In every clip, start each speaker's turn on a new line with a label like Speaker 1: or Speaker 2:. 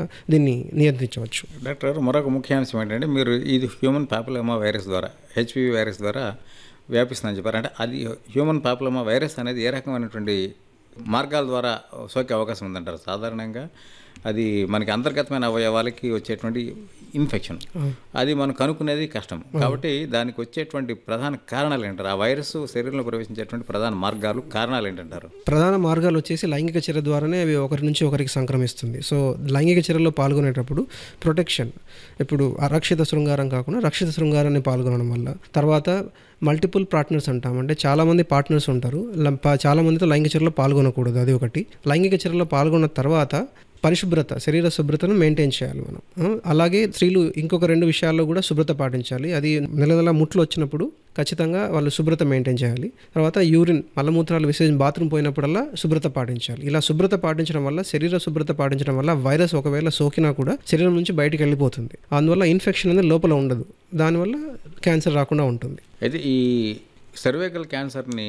Speaker 1: దీన్ని నియంత్రించవచ్చు
Speaker 2: డాక్టర్ గారు మరొక ముఖ్య అంశం ఏంటంటే మీరు ఇది హ్యూమన్ పాపులోమా వైరస్ ద్వారా హెచ్పివి వైరస్ ద్వారా వ్యాపిస్తుందని చెప్పారు అంటే అది హ్యూమన్ పాపులోమా వైరస్ అనేది ఏ రకమైనటువంటి మార్గాల ద్వారా సోకే అవకాశం ఉందంటారు సాధారణంగా అది మనకి అంతర్గతమైన అవయవాలకి వచ్చేటువంటి ఇన్ఫెక్షన్ అది మనం కనుక్కునేది కష్టం కాబట్టి దానికి వచ్చేటువంటి ప్రధాన కారణాలు ఏంటారు ఆ వైరస్ శరీరంలో ప్రవేశించేటువంటి ప్రధాన మార్గాలు కారణాలు ఏంటంటారు
Speaker 1: ప్రధాన మార్గాలు వచ్చేసి లైంగిక చర్య ద్వారానే అవి ఒకరి నుంచి ఒకరికి సంక్రమిస్తుంది సో లైంగిక చర్యలో పాల్గొనేటప్పుడు ప్రొటెక్షన్ ఇప్పుడు అరక్షిత శృంగారం కాకుండా రక్షిత శృంగారాన్ని పాల్గొనడం వల్ల తర్వాత మల్టిపుల్ పార్ట్నర్స్ అంటాం అంటే చాలామంది పార్ట్నర్స్ ఉంటారు లం- ప- చాలా మందితో లైంగిక చర్యలో పాల్గొనకూడదు అది ఒకటి లైంగిక చర్యలో పాల్గొన్న తర్వాత పరిశుభ్రత శరీర శుభ్రతను మెయింటైన్ చేయాలి మనం ఆ, అలాగే స్త్రీలు ఇంకొక రెండు విషయాల్లో కూడా శుభ్రత పాటించాలి అది నెల నెల ముట్లు వచ్చినప్పుడు ఖచ్చితంగా వాళ్ళు శుభ్రత మెయింటైన్ చేయాలి తర్వాత యూరిన్ మలమూత్రాలు విసర్జన బాత్రూమ్ పోయినప్పుడల్లా శుభ్రత పాటించాలి ఇలా శుభ్రత పాటించడం వల్ల శరీర శుభ్రత పాటించడం వల్ల వైరస్ ఒకవేళ సోకినా కూడా శరీరం నుంచి బయటికి వెళ్ళిపోతుంది అందువల్ల ఇన్ఫెక్షన్ అనేది లోపల ఉండదు దానివల్ల క్యాన్సర్ రాకుండా ఉంటుంది
Speaker 2: అయితే ఈ సర్వైకల్ క్యాన్సర్ని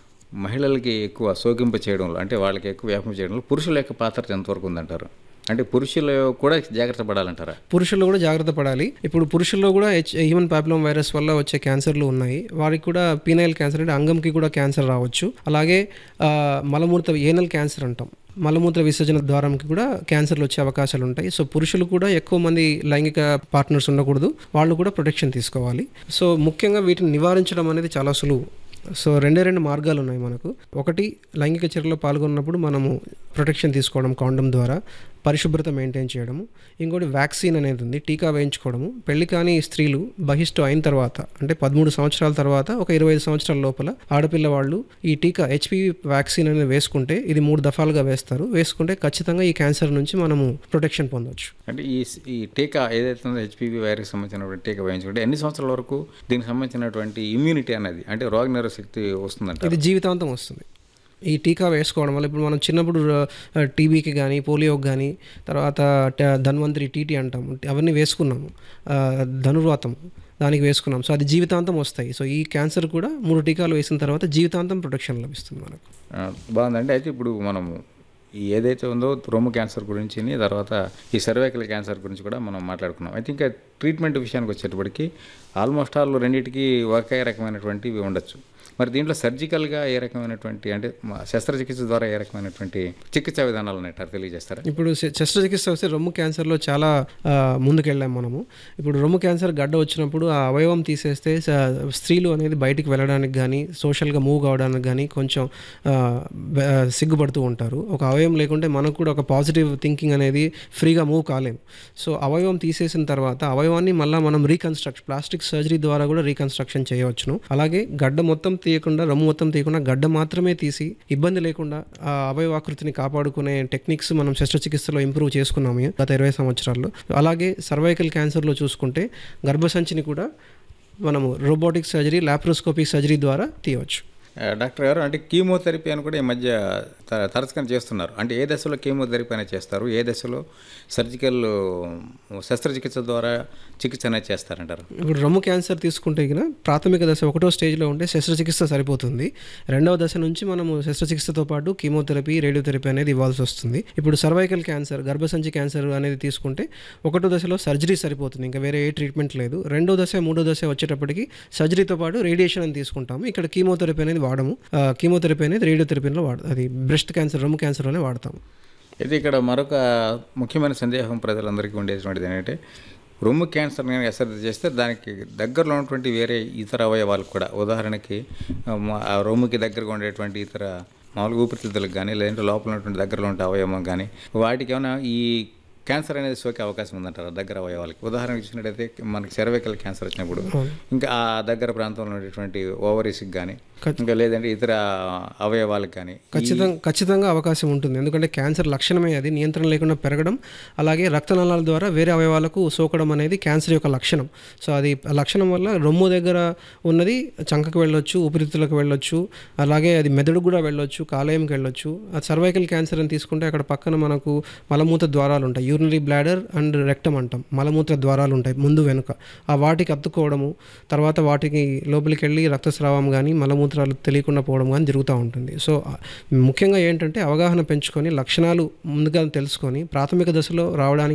Speaker 2: మహిళలకి ఎక్కువ సోకింప చేయడంలో అంటే వాళ్ళకి ఎక్కువ వ్యాపం చేయడంలో పురుషుల యొక్క పాత్ర ఎంతవరకు ఉందంటారు అంటే పురుషులు కూడా జాగ్రత్త పడాలంటారా
Speaker 1: పురుషుల్లో కూడా జాగ్రత్త పడాలి ఇప్పుడు పురుషుల్లో కూడా హెచ్ హ్యూమన్ పాపులమ్ వైరస్ వల్ల వచ్చే క్యాన్సర్లు ఉన్నాయి వారికి కూడా పీనైల్ క్యాన్సర్ అంటే అంగంకి కూడా క్యాన్సర్ రావచ్చు అలాగే ఆ, మలమూత్ర ఏనల్ క్యాన్సర్ అంటాం మలమూత్ర విసర్జన ద్వారంకి కూడా క్యాన్సర్లు వచ్చే అవకాశాలు ఉంటాయి సో పురుషులు కూడా ఎక్కువ మంది లైంగిక పార్ట్నర్స్ ఉండకూడదు వాళ్ళు కూడా ప్రొటెక్షన్ తీసుకోవాలి సో ముఖ్యంగా వీటిని నివారించడం అనేది చాలా సులువు సో రెండే రెండు మార్గాలు ఉన్నాయి మనకు ఒకటి లైంగిక చర్యలో పాల్గొన్నప్పుడు మనము ప్రొటెక్షన్ తీసుకోవడం కాండం ద్వారా పరిశుభ్రత మెయింటైన్ చేయడము ఇంకోటి వ్యాక్సిన్ అనేది ఉంది టీకా వేయించుకోవడము పెళ్లి కాని స్త్రీలు బహిష్టు అయిన తర్వాత అంటే పదమూడు సంవత్సరాల తర్వాత ఒక ఇరవై ఐదు సంవత్సరాల లోపల ఆడపిల్ల వాళ్ళు ఈ టీకా హెచ్పివి వ్యాక్సిన్ అనేది వేసుకుంటే ఇది మూడు దఫాలుగా వేస్తారు వేసుకుంటే ఖచ్చితంగా ఈ క్యాన్సర్ నుంచి మనము ప్రొటెక్షన్ పొందవచ్చు
Speaker 2: అంటే ఈ ఈ టీకా ఏదైతే ఉందో హెచ్పివి వైరస్ సంబంధించినటువంటి టీకా వేయించుకుంటే ఎన్ని సంవత్సరాల వరకు దీనికి సంబంధించినటువంటి ఇమ్యూనిటీ అనేది అంటే రోగ శక్తి వస్తుందంట
Speaker 1: ఇది జీవితాంతం వస్తుంది ఈ టీకా వేసుకోవడం వల్ల ఇప్పుడు మనం చిన్నప్పుడు ఆ, టీబీకి కానీ పోలియోకి కానీ తర్వాత ట- ధన్వంతరి టీటీ అంటాం అవన్నీ వేసుకున్నాము ఆ, ధనుర్వాతం దానికి వేసుకున్నాం సో అది జీవితాంతం వస్తాయి సో ఈ క్యాన్సర్ కూడా మూడు టీకాలు వేసిన తర్వాత జీవితాంతం ప్రొటెక్షన్ లభిస్తుంది మనకు
Speaker 2: ఆ, బాగుందండి అయితే ఇప్పుడు మనము ఈ ఏదైతే ఉందో రొమ్ము క్యాన్సర్ గురించి తర్వాత ఈ సర్వైకల్ క్యాన్సర్ గురించి కూడా మనం మాట్లాడుకున్నాం అయితే ఇంకా ట్రీట్మెంట్ విషయానికి వచ్చేటప్పటికి ఆల్మోస్ట్ ఆల్ రెండింటికి ఒకే రకమైనటువంటివి ఉండొచ్చు మరి దీంట్లో సర్జికల్గా ఏ రకమైనటువంటి అంటే మా శస్త్రచికిత్స ద్వారా ఏ రకమైనటువంటి చికిత్సా విధానాలు ఉన్నాయంటారు తెలియజేస్తారా
Speaker 1: ఇప్పుడు శ- శస్త్రచికిత్స వస్తే రొమ్ము క్యాన్సర్లో చాలా ఆ, ముందుకెళ్ళాం మనము ఇప్పుడు రొమ్ము క్యాన్సర్ గడ్డ వచ్చినప్పుడు ఆ అవయవం తీసేస్తే స- స్త్రీలు అనేది బయటికి వెళ్ళడానికి కానీ సోషల్గా మూవ్ కావడానికి కానీ కొంచెం ఆ, బ- సిగ్గుపడుతూ ఉంటారు ఒక అవయవం లేకుంటే మనకు కూడా ఒక పాజిటివ్ థింకింగ్ అనేది ఫ్రీగా మూవ్ కాలేము సో అవయవం తీసేసిన తర్వాత అవయవాన్ని మళ్ళీ మనం రీకన్స్ట్రక్షన్ ప్లాస్టిక్ సర్జరీ ద్వారా కూడా రీకన్స్ట్రక్షన్ చేయవచ్చును అలాగే గడ్డ మొత్తం తీయకుండా రొమ్ము మొత్తం తీయకుండా గడ్డ మాత్రమే తీసి ఇబ్బంది లేకుండా ఆ అవయవాకృతిని కాపాడుకునే టెక్నిక్స్ మనం శస్త్రచికిత్సలో ఇంప్రూవ్ చేసుకున్నాము గత ఇరవై సంవత్సరాల్లో అలాగే సర్వైకల్ క్యాన్సర్లో చూసుకుంటే గర్భసంచిని కూడా మనము రోబోటిక్ సర్జరీ లాప్రోస్కోపిక్ సర్జరీ ద్వారా తీయవచ్చు
Speaker 2: ఆ, డాక్టర్ గారు అంటే కీమోథెరపీ అని కూడా ఈ మధ్య త- తరచుగా చేస్తున్నారు అంటే ఏ దశలో కీమోథెరపీ అనేది చేస్తారు ఏ దశలో సర్జికల్ శస్త్రచికిత్స ద్వారా చికిత్స అనేది చేస్తారంటారు
Speaker 1: ఇప్పుడు రొమ్ము క్యాన్సర్ తీసుకుంటే గిన ప్రాథమిక దశ ఒకటో స్టేజ్లో ఉంటే శస్త్రచికిత్స సరిపోతుంది రెండవ దశ నుంచి మనము శస్త్రచికిత్సతో పాటు కీమోథెరపీ రేడియోథెరపీ అనేది ఇవ్వాల్సి వస్తుంది ఇప్పుడు సర్వైకల్ క్యాన్సర్ గర్భసంచి క్యాన్సర్ అనేది తీసుకుంటే ఒకటో దశలో సర్జరీ సరిపోతుంది ఇంకా వేరే ఏ ట్రీట్మెంట్ లేదు రెండో దశ మూడో దశ వచ్చేటప్పటికి సర్జరీతో పాటు రేడియేషన్ అని తీసుకుంటాము ఇక్కడ కీమోథెరపీ అనేది వాడము ఆ, కీమోథెరపీ అనేది రేడియోథెరపీలో వాడ అది బ్రెస్ట్ క్యాన్సర్ రొమ్ము క్యాన్సర్లోనే వాడతాము
Speaker 2: అయితే ఇక్కడ మరొక ముఖ్యమైన సందేహం ప్రజలందరికీ ఉండేటువంటిది ఏంటంటే రొమ్ము క్యాన్సర్ కనుక అశ్రద్ధ చేస్తే దానికి దగ్గరలో ఉన్నటువంటి వేరే ఇతర అవయవాలు కూడా ఉదాహరణకి ఆ, మా- ఆ రొమ్ముకి దగ్గరగా ఉండేటువంటి ఇతర మామూలుగా ఊపిరితిత్తులకు కానీ లేదంటే లోపల ఉన్నటువంటి దగ్గరలో ఉండే అవయవం కానీ వాటికి ఏమైనా ఈ క్యాన్సర్ అనేది సోకే అవకాశం ఉందంటారు దగ్గర అవయవాలకి ఉదాహరణకు చూసినట్టయితే మనకి సెర్వైకల్ క్యాన్సర్ వచ్చినప్పుడు ఇంకా ఆ దగ్గర ప్రాంతంలో ఉండేటువంటి ఓవరీస్కి కానీ ఇంకా లేదంటే ఇతర అవయవాలకు కానీ
Speaker 1: ఖచ్చితంగా ఖచ్చితంగా అవకాశం ఉంటుంది ఎందుకంటే క్యాన్సర్ లక్షణమే అది నియంత్రణ లేకుండా పెరగడం అలాగే రక్తనాళాల ద్వారా వేరే అవయవాలకు సోకడం అనేది క్యాన్సర్ యొక్క లక్షణం సో అది ఆ లక్షణం వల్ల రొమ్ము దగ్గర ఉన్నది చంకకు వెళ్ళొచ్చు ఊపిరితిత్తులకు వెళ్ళొచ్చు అలాగే అది మెదడు కూడా వెళ్ళొచ్చు కాలేయంకి వెళ్ళొచ్చు ఆ సర్వైకల్ క్యాన్సర్ అని తీసుకుంటే అక్కడ పక్కన మనకు మలమూత్ర ద్వారాలు ఉంటాయి యూరినరీ బ్లాడర్ అండ్ రెక్టమ్ అంటాం మలమూత్ర ద్వారాలు ఉంటాయి ముందు వెనుక ఆ వాటికి అత్తుకోవడము తర్వాత వాటికి లోపలికి వెళ్ళి రక్తస్రావం కానీ మలమూత్రాలు తెలియకుండా పోవడం కానీ జరుగుతూ ఉంటుంది సో ఆ, ముఖ్యంగా ఏంటంటే అవగాహన పెంచుకొని లక్షణాలు ముందుగా తెలుసుకొని ప్రాథమిక దశలో రావడానికి